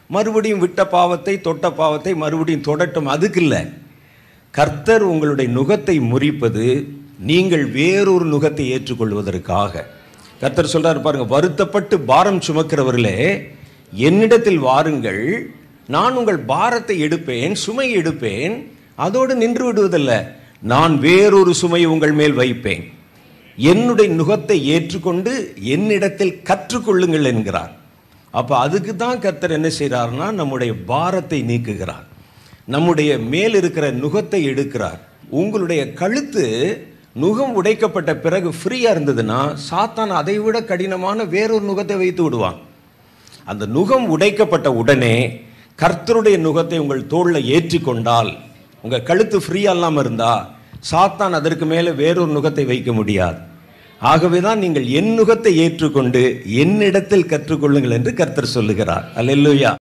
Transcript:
மறுபடியும் விட்ட பாவத்தை தொட்ட பாவத்தை மறுபடியும் தொடட்டும் அதுக்கு இல்லை கர்த்தர் உங்களுடைய நுகத்தை முறிப்பது நீங்கள் வேறொரு நுகத்தை ஏற்றுக்கொள்வதற்காக கர்த்தர் சொல்றாரு பாருங்க வருத்தப்பட்டு பாரம் சுமக்கிறவர்களே என்னிடத்தில் வாருங்கள் நான் உங்கள் பாரத்தை எடுப்பேன் சுமை எடுப்பேன் அதோடு நின்று விடுவதல்ல நான் வேறொரு சுமையை உங்கள் மேல் வைப்பேன் என்னுடைய நுகத்தை ஏற்றுக்கொண்டு என்னிடத்தில் கற்றுக்கொள்ளுங்கள் என்கிறார் அப்போ அதுக்கு தான் கர்த்தர் என்ன செய்கிறார்னா நம்முடைய பாரத்தை நீக்குகிறார் நம்முடைய மேல் இருக்கிற நுகத்தை எடுக்கிறார் உங்களுடைய கழுத்து நுகம் உடைக்கப்பட்ட பிறகு ஃப்ரீயாக இருந்ததுன்னா சாத்தான் அதை விட கடினமான வேறொரு நுகத்தை வைத்து விடுவான் அந்த நுகம் உடைக்கப்பட்ட உடனே கர்த்தருடைய நுகத்தை உங்கள் தோளில் ஏற்றிக்கொண்டால் உங்கள் கழுத்து ஃப்ரீயாக இல்லாமல் இருந்தால் சாத்தான் அதற்கு மேலே வேறொரு நுகத்தை வைக்க முடியாது ஆகவே தான் நீங்கள் என் நுகத்தை ஏற்றுக்கொண்டு என்னிடத்தில் கற்றுக்கொள்ளுங்கள் என்று கர்த்தர் சொல்லுகிறார் அல்லேலூயா